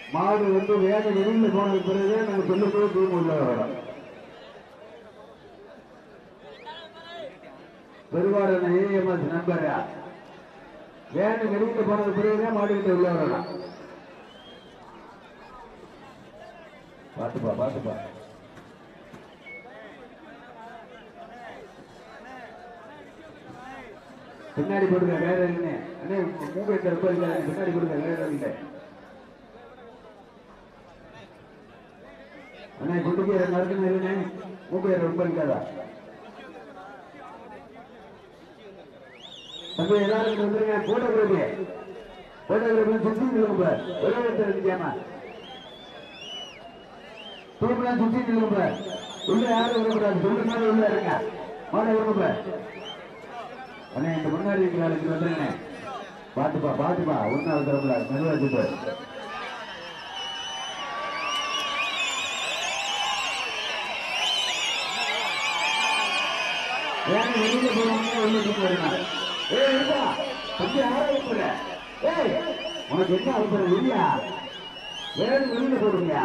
மாடு வந்து வேக வெளியில போனது பிறகு நம்ம சொல்லும் போது தூரம் உள்ள வரணும் பெருவாடன ஏஎம்எஸ் நண்பரா வேணும் வெளியில போனது பிறகுதான் மாடு கிட்ட உள்ள வரணும் பாத்துப்பா பாத்துப்பா பின்னாடி போடுங்க வேற இல்லைன்னு அண்ணே மூக்கை ரொம்ப இல்லை பின்னாடி போடுங்க வேற இல்லை அண்ணே குட்டிக்கு நடக்கணும் இல்லைண்ணே மூக்கை ரொம்ப இருக்காதா தம்பி எல்லாரும் வந்துருங்க போட்டோகிராஃபி போட்டோகிராஃபி சுத்தி நிலுங்க ஒரே இடத்துல இருக்காம டீம்லாம் சுத்தி நிலுங்க உள்ள யாரும் வரக்கூடாது சொல்லுங்க மாதிரி உள்ள இருங்க மாட விரும்ப அண்ணே இந்த முன்னாடி இருக்கிற ஆளுக்கு வந்துருங்க பாத்துப்பா பாத்துப்பா ஒன்னாவது தரக்கூடாது மெதுவா வச்சுட்டு ஏன் வெளியில போவாங்க உள்ள தூக்க வருமா ஏய் இருக்கா பத்தி யாரா இருக்கிற ஏய் உனக்கு என்ன அவசரம் இல்லையா வேறு வெளியில போடுங்கயா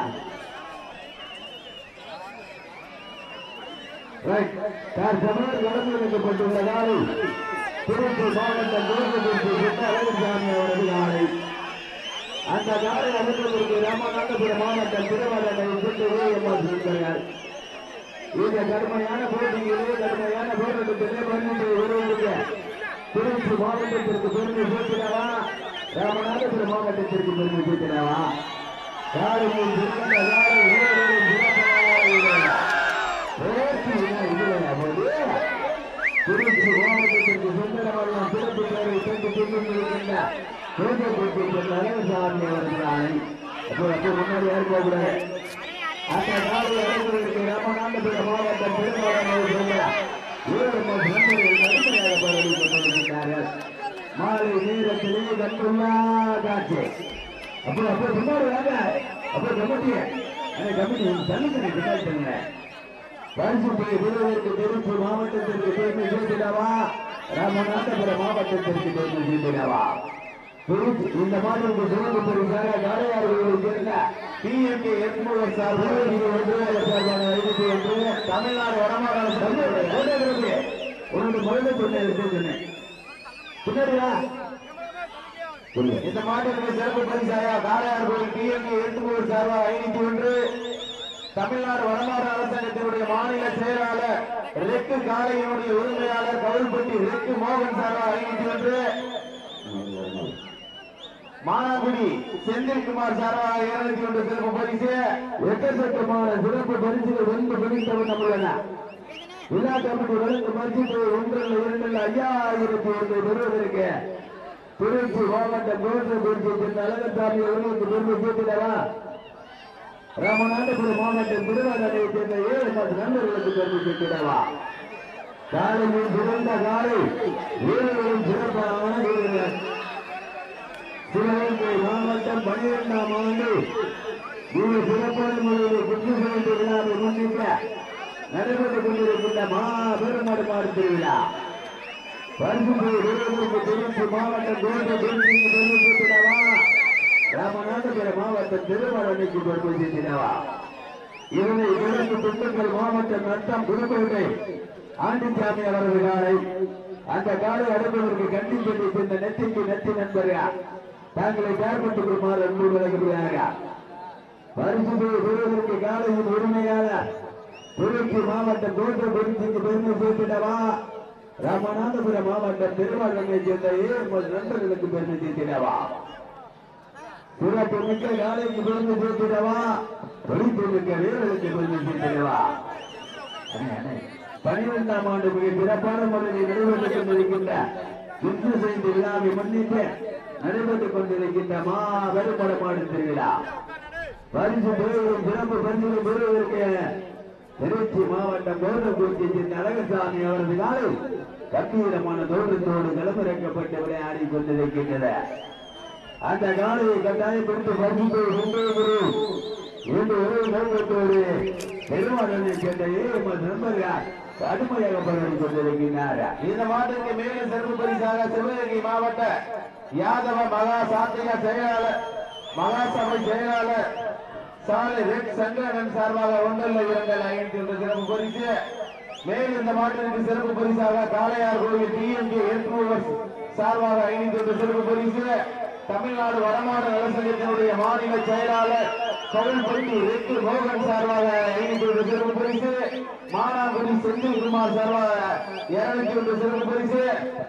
ரைட் சார் தமிழர் கடந்து வைக்கப்பட்டுள்ள நாளை திருப்பூர் மாவட்டம் துவக்கத்திற்கு சுத்த அழகுசாமி அவரது நாளை அந்த நாளை அமைப்பதற்கு ராமநாதபுரம் மாவட்டம் திருவாரூரை சுட்டு ஓஎம்ஆர் சொல்கிறார் இந்த கடுமையான போட்டியிலே கடுமையான போராட்டத்திலே பரிந்துரை வருவதற்கு திருச்சி மாவட்டத்திற்கு பெருமை சேர்த்தினவா ராமநாதபுரம் மாவட்டத்திற்கு பெருமை சேர்த்தினவா யாரும் சிறந்த யாரும் ஊழலும் சிறப்பாக போட்டி இதுல போது திருச்சி மாவட்டத்திற்கு சுந்தரமல்லம் சிறப்பு பேரை சென்று கொண்டிருக்கின்ற கோட்டை போட்டிக்கு தலைவசாமி அவர்களால் அப்போ அப்போ முன்னாடி யாரும் போகக்கூடாது அந்த நாடு அடைவதற்கு ராமநாதபுரம் மாவட்டம் பெருமாள் சொல்ல ஏழு நண்பர்கள் கடுமையாக பரவி கொண்டிருக்கிறார்கள் மாலை நேரத்திலே கண்டுள்ளா காட்சி அப்போ அப்போ முன்னாடி வாங்க அப்போ கமிட்டி அந்த கமிட்டி தள்ளுங்க பின்னாடி தள்ளுங்க பரிசு போய் விருதுக்கு திருப்பூர் மாவட்டத்திற்கு பெருமை சேர்த்திடவா ராமநாதபுரம் மாவட்டத்திற்கு பெருமை சேர்த்திடவா திருச்சி இந்த மாதத்துக்கு சிறப்பு பரிசாக காரையாறுகளில் சேர்ந்த பிஎம்கே எட்நூறு சார்பில் இது ஒன்று சார்பான அறிவிப்பு என்று தமிழ்நாடு வடமாகாண சபையுடைய உன்னோட முதல்ல சொன்ன சொன்னேன் பின்னாடியா இந்த மாவட்டத்துக்கு சிறப்பு பரிசாக காரையாறு கோயில் பிஎம்கே எட்நூறு சார்பாக ஐநூத்தி ஒன்று தமிழ்நாடு வடமாறு அரசாங்கத்தினுடைய மாநில செயலாளர் ரெக்கு காளையினுடைய உரிமையாளர் கவுல்பட்டி ரெக்கு மோகன் சாரா ஐநூத்தி ஒன்று மானாகுடி செந்தில்குமார் சார்பாக இருநூத்தி ஒன்று சிறப்பு பரிசு எக்கச்சக்கமான சிறப்பு பரிசுகள் வந்து பிடித்தவன் நம்மள விழா கமிட்டி வழங்கும் பரிசு ஒன்றில் இரண்டில் ஐயாயிரத்தி ஒன்று பெறுவதற்கு திருச்சி மாவட்டம் கோட்டை குறிச்சி அழகசாமி அவர்களுக்கு பெருமை சேர்த்திடவா ராமநாதபுரம் மாவட்டம் திருவாரூரை சேர்ந்த ஏழு பத்து நண்பர்களுக்கு பெருமை சேர்த்திடவா காலையில் சிறந்த காலை வீரர்களும் சிறப்பான வீரர்கள் சிவகங்கை மாவட்டம் பனிரெண்டாம் ஆண்டு மிக சிறப்பான முறையில் குற்று சிறந்த விழாவை முன்னிட்டு நடைபெற்றுக் கொண்டிருக்கின்ற மாபெரும் மாடு திருவிழா பரிசு வீரர்களுக்கு திருச்சி மாவட்டம் கோட்டை திருச்சி பெருமை சேர்த்திடவா ராமநாதபுரம் மாவட்டம் திருவாரணைக்கு பெருமை சேர்த்திடவா இதனை இரண்டு திண்டுக்கல் மாவட்டம் நட்டம் புதுக்கோட்டை ஆண்டிச்சாமி அவரது காலை அந்த காலை அடைப்பதற்கு கண்டிப்பதை சேர்ந்த நெத்திக்கு நெத்தி நண்பர்கள் தாங்களை தயார்பட்டுக் கொள்ளுமாறு அன்போடு வழங்குகிறார்கள் பரிசு பெறுவதற்கு காலையின் உரிமையாளர் திருச்சி மாவட்டம் தோற்ற குறிச்சிக்கு பெருமை சேர்த்திடவா ராமநாதபுரம் மாவட்டம் திருவாரூரை சேர்ந்த ஏழு நண்பர்களுக்கு பெருமை சேர்த்திடவா சிறப்பு மிக்க காலைக்கு பெருமை சேர்த்திடவா தொழில்நுட்ப மிக்க வீரர்களுக்கு பெருமை சேர்த்திடவா பனிரெண்டாம் ஆண்டு மிக சிறப்பான முறையில் நடைபெற்றுக் கொண்டிருக்கின்ற இன்று செய்த விழாவை முன்னிட்டு நடைபெற்றுக் கொண்டிருக்கின்ற மாபெரும் படமாடு திருவிழா பரிசு பெறுவதும் சிறப்பு பரிசுகள் பெறுவதற்கு திருச்சி மாவட்டம் கோரக்குறிச்சி சேர்ந்த அழகசாமி அவரது காலை கம்பீரமான தோற்றத்தோடு களமிறக்கப்பட்டு விளையாடி கொண்டிருக்கின்றது அந்த காலையை கட்டாயப்படுத்தி பரிசுத்தை கொண்டிருக்கிறோம் இன்று ஒரே நோக்கத்தோடு பெருமாளனை சேர்ந்த ஏழு நண்பர்கள் கடுமையாக பரவி கொண்டிருக்கின்றார் இந்த மாட்டுக்கு மேலும் சிறப்பு பரிசாக சிவகங்கை மாவட்ட யாதவ மகா சாத்திக செயலாளர் மகாசபை செயலாளர் சாலை ரெட் சங்கரன் சார்பாக ஒன்றல்ல இரண்டல் ஐந்து என்ற சிறப்பு பரிசு மேலும் இந்த மாட்டிற்கு சிறப்பு பரிசாக காளையார் கோவில் டிஎம்கே எட்நூறு சார்பாக ஐந்து என்ற சிறப்பு பரிசு தமிழ்நாடு வடமாடு நலசங்கத்தினுடைய மாநில செயலாளர் கவுல்பட்டி ரெட்டு மோகன் சார்பாக ஐநூத்தி ஒன்று சிறப்பு பரிசு மானாங்குடி செந்தில்குமார் சார்பாக இருநூத்தி ஒன்று சிறப்பு பரிசு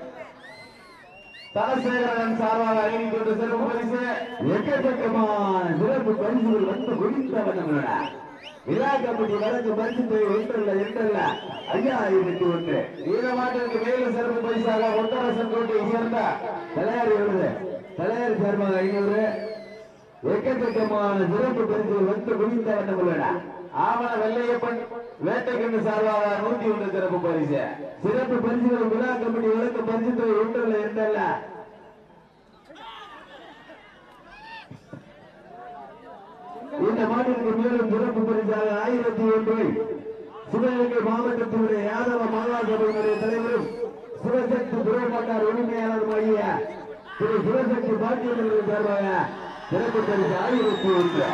தலசேகரன் சார்பாக ஐநூத்தி ஒன்று சிறப்பு பரிசு எக்கச்சக்கமான சிறப்பு பரிசுகள் வந்து குடித்த வண்ணங்கள விழா கமிட்டி வழக்கு பரிசு தொகை ஒன்றல்ல இரண்டல்ல ஐயாயிரத்தி ஒன்று இந்த மாட்டிற்கு மேலும் சிறப்பு பரிசாக ஒட்டரசன் கோட்டையை சேர்ந்த தலையாரி விருது தலையாரி சார்பாக ஐநூறு எக்கச்சக்கமான சிறப்பு பரிசுகள் வந்து குடித்த வண்ணங்கள ஆவண வெள்ளையப்பன் வேட்டைக்கண்ணு சார்பாக நூத்தி ஒன்று சிறப்பு பரிசு சிறப்பு பரிசுகள் விழா கமிட்டி வழக்கு பரிசு தொகை ஒன்றல்ல இரண்டல்ல இந்த மாநிலத்திற்கு மேலும் சிறப்பு பரிசாக ஆயிரத்தி ஒன்று சிவகங்கை மாவட்டத்தினுடைய யாதவ மகாசபையினுடைய தலைவரும் சிவசக்தி துறைமாட்டார் உரிமையாளருமாகிய திரு சிவசக்தி பாட்டியவர்கள் சார்பாக சிறப்பு பரிசு ஆயிரத்தி ஒன்று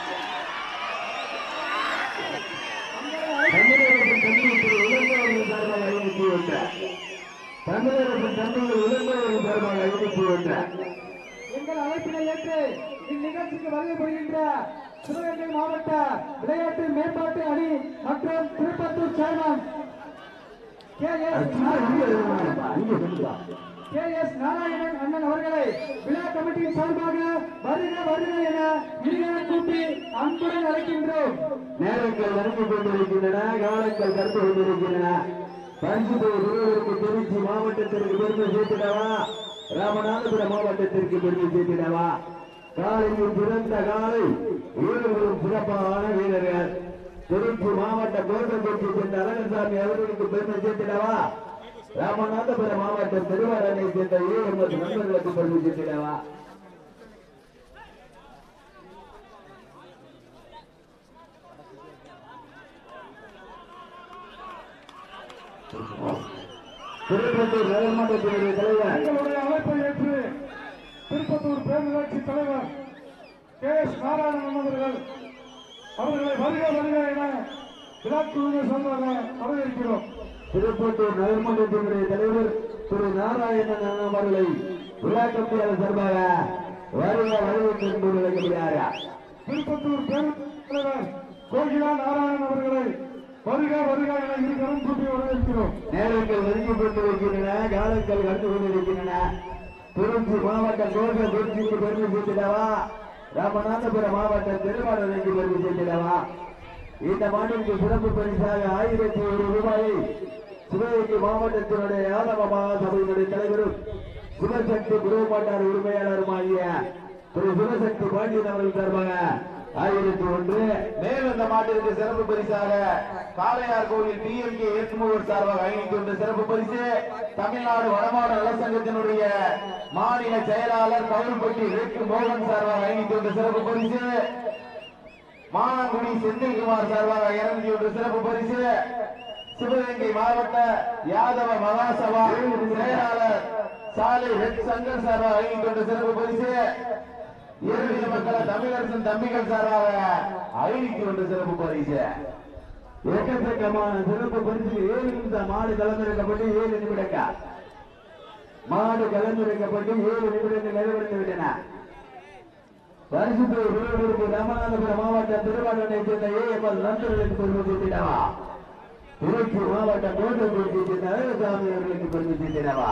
தமிழகத்தின் தந்தை திரு இளங்கோவர்கள் சார்பாக ஐநூத்தி ஒன்று தமிழகத்தின் தந்தைகள் இளங்கோவர்கள் சார்பாக ஐநூத்தி ஒன்று எங்கள் அழைப்பினை ஏற்று இந்நிகழ்ச்சிக்கு வருகை புரிகின்ற சிவகங்கை மாவட்ட விளையாட்டு மேம்பாட்டு அணி மற்றும் Tirupattur chairman K S K S Narayanan அண்ணன் அவர்களை விழா கமிட்டியின் சார்பாக வருக வருக என இருகர கூப்பி அன்புடன் அழைக்கின்றோம் நேரங்கள் நடந்து கொண்டிருக்கின்றன காலங்கள் கடந்து கொண்டிருக்கின்றன பரிசு விருதுக்கு திருச்சி மாவட்டத்திற்கு பெருமை சேர்த்திடவா ராமநாதபுரம் மாவட்டத்திற்கு பெருமை சேர்த்திடவா காலையில் சிறந்த காலை வீரர்களும் சிறப்பான வீரர்கள் திருச்சி மாவட்ட கோட்டப்பட்டி சேர்ந்த அழகசாமி அவர்களுக்கு பெருமை சேர்த்திடவா ராமநாதபுரம் மாவட்டம் திருவாரனை சேர்ந்த ஏழு மற்றும் நண்பர்களுக்கு பெருமை சேர்த்திடவா திருப்பத்தூர் நகர்மன்றத்தினுடைய தலைவர் எங்களுடைய அழைப்பை ஏற்று திருப்பத்தூர் பேரூராட்சி தலைவர் கே எஸ் நாராயணன் அவர்கள் அவர்களை வருக வருக என விழாக்குழுவினர் சார்பாக வரவேற்கிறோம் திருப்பத்தூர் நகர்மன்றத்தினுடைய தலைவர் திரு நாராயணன் அவர்களை விழா கமிட்டியாளர் சார்பாக வருக வரவேற்று என்று விளக்குகிறார் திருப்பத்தூர் பேரூராட்சி தலைவர் கோகிலா நாராயணன் அவர்களை வருக வருக என இருகரம் கூப்பி வரவேற்கிறோம் நேரங்கள் நெருங்கி கொண்டிருக்கின்றன காலங்கள் கடந்து கொண்டிருக்கின்றன திருச்சி மாவட்டம் கோக திருச்சிக்கு பெருமை சேர்த்திடவா ராமநாதபுரம் மாவட்டம் திருவாரூருக்கு பெருமை சேர்த்திடவா இந்த மாநிலக்கு சிறப்பு பரிசாக ஆயிரத்தி ஒரு ரூபாயை சிவகங்கை மாவட்டத்தினுடைய யாதவ மகாசபையினுடைய தலைவரும் சிவசக்தி குருமாட்டார் உரிமையாளருமாகிய திரு சிவசக்தி பாண்டியன் அவர்கள் சார்பாக ஆயிரத்தி ஒன்று மேலும் இந்த மாட்டிற்கு சிறப்பு பரிசாக காளையார் கோவில் டிஎம்கே ஏற்றுமுகர் சார்பாக ஐநூத்தி ஒன்று சிறப்பு பரிசு தமிழ்நாடு வடமாடு நலசங்கத்தினுடைய மாநில செயலாளர் கவுல்பட்டி ரெட்டு மோகன் சார்பாக ஐநூத்தி ஒன்று சிறப்பு பரிசு மானாங்குடி செந்தில்குமார் சார்பாக இருநூத்தி ஒன்று சிறப்பு பரிசு சிவகங்கை மாவட்ட யாதவ மகாசபா செயலாளர் சாலை ரெட் சங்கர் சார்பாக ஐநூத்தி ஒன்று சிறப்பு பரிசு ஏழு மக்கள தமிழரசன் தம்பிகள் சார்பாக ஐநூத்தி ஒன்று சிறப்பு பரிசு எக்கச்சக்கமான சிறப்பு பரிசு ஏழு நிமிஷம் மாடு கலந்துரைக்கப்பட்டு ஏழு நிமிடங்க மாடு கலந்துரைக்கப்பட்டு ஏழு நிமிடங்கள் நிறைவடைந்து விட்டன பரிசுத்தை விருதுக்கு ராமநாதபுரம் மாவட்டம் திருவாரூரை சேர்ந்த ஏஎம்எல் நண்பர்களுக்கு பெருமை சேர்த்திடவா திருச்சி மாவட்டம் கோட்டை சேர்ந்த அழகசாமி அவர்களுக்கு பெருமை சேர்த்திடவா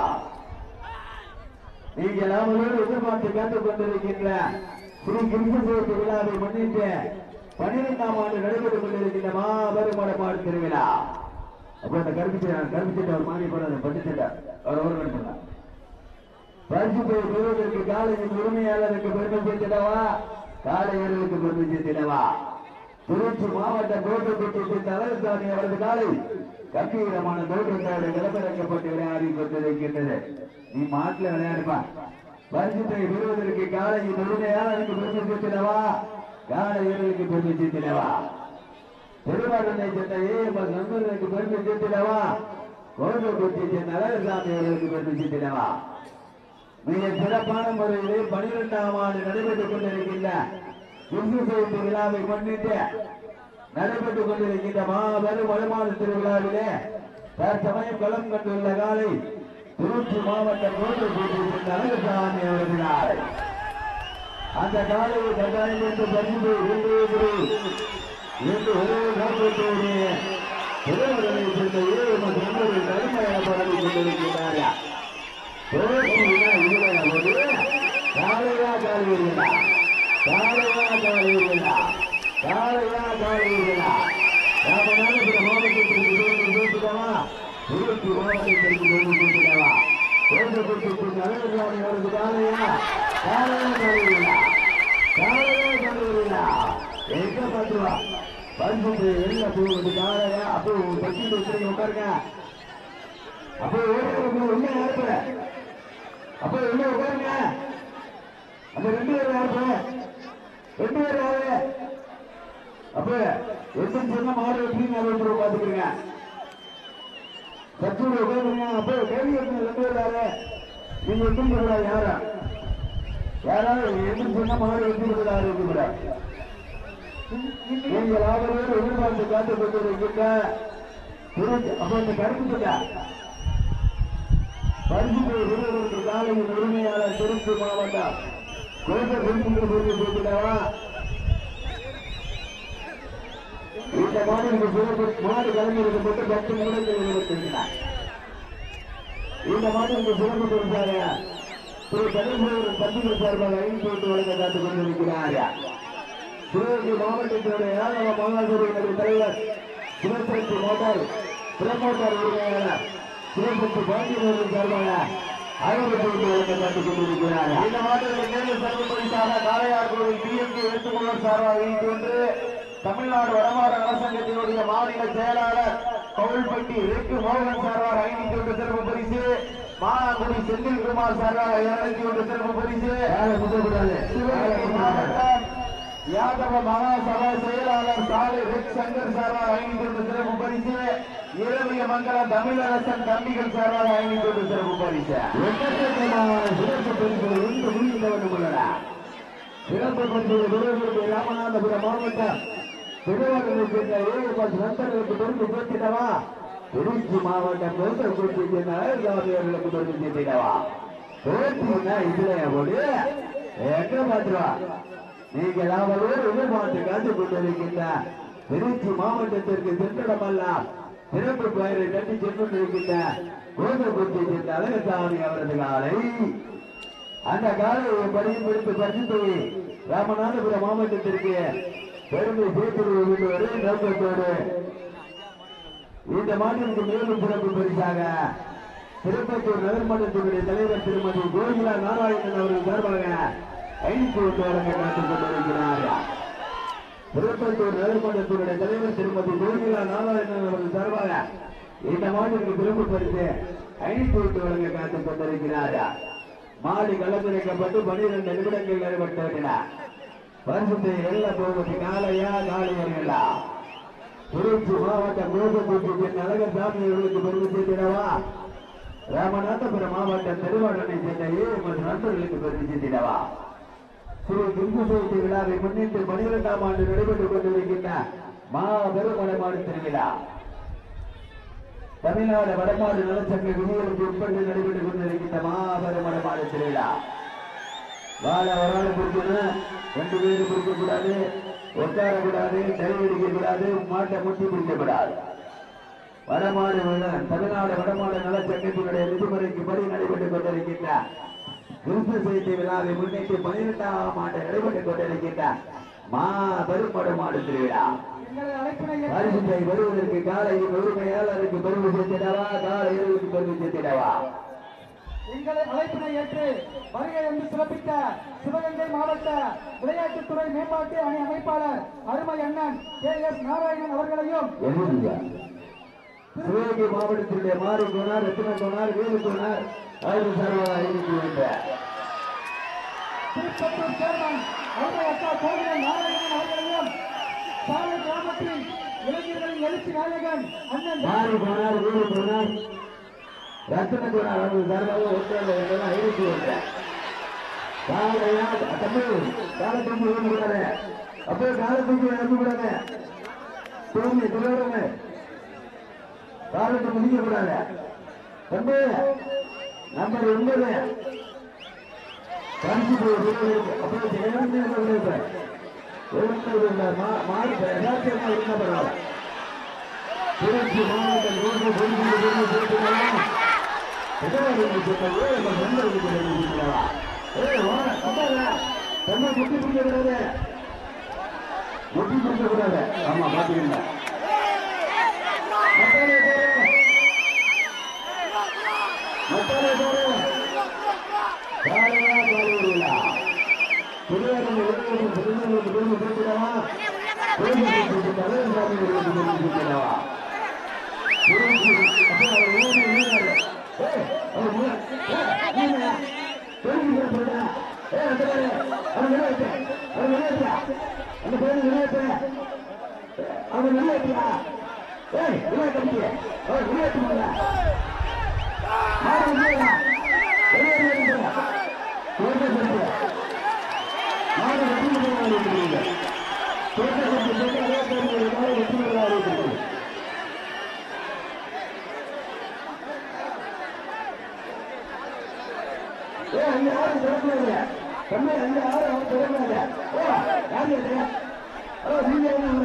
நீங்கள் அவர்களோடு எதிர்பார்த்து கேட்டுக் கொண்டிருக்கின்ற ஸ்ரீ கிருஷ்ணசேர்த்தி விழாவை முன்னிட்டு பன்னிரெண்டாம் ஆண்டு நடைபெற்றுக் கொண்டிருக்கின்ற மாபெரும் வடமாடு திருவிழா அப்போ அந்த கருப்பிச்சு கருப்பிச்சிட்டு அவர் மாறி போறாரு பட்டுச்சிட்ட அவர் ஒரு பண்ணலாம் பரிசுத்தை பெறுவதற்கு காலையின் உரிமையாளருக்கு பெருமை சேர்த்திடவா காளையர்களுக்கு பெருமை சேர்த்திடவா திருச்சி மாவட்ட தோட்டப்பட்டி சேர்ந்த அழகசாமி அவரது காலை கம்பீரமான தோற்றத்தோடு நிலப்பரக்கப்பட்டு விளையாடி கொண்டிருக்கின்றது நீ மாட்டில் விளையாடுப்பா பரிசுத்தை பெறுவதற்கு காலையின் உரிமையாளருக்கு பெருமை சேர்த்திடவா காளையர்களுக்கு பெருமை சேர்த்திடவா திருவாரூரை சேர்ந்த ஏஎம்எஸ் நண்பர்களுக்கு பெருமை சேர்த்திடவா கோவில்பட்டி சேர்ந்த அழகசாமி அவர்களுக்கு பெருமை சேர்த்திடவா மிக சிறப்பான முறையிலே பனிரெண்டாம் ஆண்டு நடைபெற்றுக் கொண்டிருக்கின்ற இந்து ஜெயந்தி விழாவை முன்னிட்டு நடைபெற்றுக் கொண்டிருக்கின்ற மாபெரும் வடமாடு திருவிழாவிலே தற்சமயம் களம் கண்டுள்ள காலை திருச்சி மாவட்டம் கோட்டை அழகசாமி அவர்களால் அந்த காலையை கட்டாயம் என்று பரிசு வென்று என்று ஒரே நோக்கத்தோடு இறைவர்களை சேர்ந்த ஏழு மற்றும் நண்பர்கள் கடுமையாக பரவி கொண்டிருக்கிறார்கள் தோற்றினா இதுவரை போது காலையா காலையா காலையா காலையா காலையா காலையா ராமநாதபுர மாவட்டத்திற்கு தோன்று தோற்றுதவா திருச்சி மாவட்டத்திற்கு தோன்று தோற்றுதவா தோன்றப்பட்டு அழகாமி அவரது காலையா காலையா காலையா காலையா காலையா எங்க பார்த்துவா பரிசுக்கு வெளில போகுது காலையா அப்போ பச்சிட்டு வச்சு உட்காருங்க அப்போ ஓடி உள்ள யாருப்ப அப்போ உள்ள உட்காருங்க அந்த ரெண்டு பேர் யாருப்ப ரெண்டு பேர் யாரு அப்ப எந்த சொன்ன மாடு எப்படின்னு அதை பாத்துக்கிறீங்க சச்சூர் உட்காருங்க அப்போ கேள்வி இருக்கு ரெண்டு பேர் யாரு நீங்க எப்படி கூடாது யாரா யாராவது எந்த சொன்ன மாடு எப்படி கூடாது இருக்கு கூடாது நீங்கள் ஆதரவோடு எதிர்பார்த்து காத்துக் கொண்டிருக்கின்ற திரு- அப்ப இந்த கருத்து சொல்ல பரிசுத்தை விருதுகளுக்கு காலையின் உரிமையாளர் திருச்சி மாவட்டம் கோட்டை குறிப்பிட்டு சொல்லி கொடுக்கிறவா இந்த மாநில சிறப்பு மாடு கலைஞருக்கு மட்டும் பத்து நிமிடங்கள் நிறுவத்திருக்கிறார் இந்த மாநில சிறப்பு குறிப்பாக திரு கணேசன் பத்திரிகை சார்பாக ஐந்து போட்டு வழங்க காத்துக் கொண்டிருக்கிறார் சிவகங்கை மாவட்டத்தினுடைய யாதவ மகாசூரியனுடைய தலைவர் சிவசக்தி மோட்டார் பிரமோட்டார் உரிமையாளர் சிவசக்தி பாண்டியன் சார்பாக ஐநூறு கோடி வழங்க காத்துக் கொண்டிருக்கிறார் இந்த மாவட்டத்தில் மேலும் சிறப்பு பரிசாக காளையார் கோவில் பிஎம்கே எழுத்துக்குள்ளர் சார்பாக இன்று தமிழ்நாடு வடமாறு அரசாங்கத்தினுடைய மாநில செயலாளர் கவுல்பட்டி ரெக்கு மோகன் சார்பாக ஐநூத்தி ஒன்று சிறப்பு பரிசு மானாங்குடி செந்தில் குமார் சார்பாக இருநூத்தி ஒன்று சிறப்பு பரிசு சிவகங்கை மாவட்டம் யாதவ மகாசபா செயலாளர் சாலை ரெக் சங்கர் சார்பாக ஐநூத்தி ஒன்று சிறப்பு பரிசு இரவிய மங்கலம் தமிழரசன் தம்பிகள் சார்பாக ஐநூத்தி ஒன்று சிறப்பு பரிசு சிறப்பு பரிசு ரெண்டு முடிந்தவன் உள்ளன சிறப்பு பரிசு விருதுகளுக்கு ராமநாதபுரம் மாவட்டம் திருவாரூரை சேர்ந்த ஏழு பஸ் நண்பர்களுக்கு பொறுப்பு சேர்த்திடவா திருச்சி மாவட்டம் கோத்தக்குறிச்சி சேர்ந்த அழகாமியர்களுக்கு பொறுப்பு சேர்த்திடவா போட்டினா இதுல போடு எங்க பாத்துருவா நீங்கள் அவரோடு எதிர்பார்த்து காத்து கொண்டிருக்கின்ற திருச்சி மாவட்டத்திற்கு சென்றிடமெல்லாம் சிறப்பு பெயரை தட்டி சென்றிருக்கின்ற கோத்தக்குறிச்சி சேர்ந்த அழகசாமி அவரது காலை அந்த காலையை படியும் எடுத்து பரிசு ராமநாதபுரம் மாவட்டத்திற்கு பெருமை சேர்த்து ஒரே நோக்கத்தோடு இந்த மாநிலத்துக்கு மேலும் சிறப்பு பரிசாக திருப்பத்தூர் நகர்மன்றத்தினுடைய தலைவர் திருமதி கோகிலா நாராயணன் அவர்கள் சார்பாக ஐந்து ஒன்று வழங்க காத்துக் கொண்டிருக்கிறார் திருப்பத்தூர் நகர்மன்றத்தினுடைய தலைவர் திருமதி கோகிலா நாராயணன் அவர்கள் சார்பாக இந்த மாநிலத்துக்கு சிறப்பு பரிசு ஐந்து ஒன்று வழங்க காத்துக் கொண்டிருக்கிறார் மாடி கலந்துரைக்கப்பட்டு பனிரெண்டு நிமிடங்கள் நிறைவேற்றவில்லை பரிசுத்தை வெல்ல போவது காலையா காலையர்களா திருச்சி மாவட்டம் கோபக்கூட்டி அழகர் சாமி அவர்களுக்கு பெருமை சேர்த்திடவா ராமநாதபுரம் மாவட்டம் திருவாடனை சேர்ந்த ஏழு மற்றும் நண்பர்களுக்கு பெருமை சேர்த்திடவா ஸ்ரீ கிந்து ஜெயந்தி விழாவை முன்னிட்டு பனிரெண்டாம் ஆண்டு நடைபெற்றுக் கொண்டிருக்கின்ற மாபெரும் வடமாடு திருவிழா தமிழ்நாடு வடமாடு நலச்சங்க விதிகளுக்கு உட்பட்டு நடைபெற்றுக் கொண்டிருக்கின்ற மாபெரும் வடமாடு திருவிழா வாழ ஒரு ஆள் பிடிக்கணும் ரெண்டு பேரும் பிடிக்க கூடாது உட்கார கூடாது டை அடிக்க கூடாது மாட்டை முட்டி பிடிக்க கூடாது வடமாடு விழா தமிழ்நாடு வடமாடு நலச்சங்கத்தினுடைய விதிமுறைக்கு படி நடைபெற்றுக் கொண்டிருக்கின்ற கிறிஸ்து செய்தி விழாவை முன்னிட்டு பனிரெண்டாம் ஆண்டு நடைபெற்றுக் கொண்டிருக்கின்ற மாபெரும் வடமாடு திருவிழா எங்களை அழைப்பினை ஏற்று பரிசுத்தை வருவதற்கு காலையில் உரிமையாளருக்கு பெருமை சேர்த்திடவா காலையில் பெருமை சேர்த்திடவா எங்களை அழைப்பினை ஏற்று வருகை என்று சிறப்பித்த சிவகங்கை மாவட்ட விளையாட்டுத்துறை மேம்பாட்டு அணி அமைப்பாளர் அருமை அண்ணன் கே எஸ் நாராயணன் அவர்களையும் எழுதுங்க சிவகங்கை மாவட்டத்தினுடைய மாறு கோனார் ரத்தின கோனார் வேலு கோனார் அவர்கள் சார்பாக அறிவித்து வந்த திருப்பத்தூர் சேர்மன் அருமை அக்கா கோவிலன் நாராயணன் அவர்களையும் சாலை கிராமத்தில் இளைஞர்களின் எழுச்சி நாயகன் அண்ணன் மாறு கோனார் வேலு கோனார் ரத்தின கோனார் அவர்கள் சார்பாக ஒன்றாக அறிவித்து வந்த காலையா தம்பி காலை தூக்கி விழுந்து விடாத அப்போ காலை தூக்கி இறந்து விடாத தூங்கி துறவுங்க காலத்தை முடிக்க கூடாது தம்பி நம்பர் ஒன்பது கஞ்சி போய் அப்புறம் இறந்து மாறி யதார்த்தமா இருந்தா பரவாயில்ல திருச்சி மாவட்டம் ரோடு பொதுக்குழு பொதுக்குழு போட்டுக்கலாம் ஆமா பாத்தீங்களா மத்தாலே போறோம் மத்தாலே போறோம் காலையா காலையா புரியாதவங்க வெளியே புரிஞ்சவங்களுக்கு பெருமை கொடுத்துடவா பெருமை கொடுத்து தலைவர் சாமி பெருமை கொடுத்துடவா அறிவிக்கிறீங்க ஏ அங்க யாரும் திறக்கல தம்பி அங்க யாரும் திறக்கல ஓ யாரு ஓ நீங்க என்ன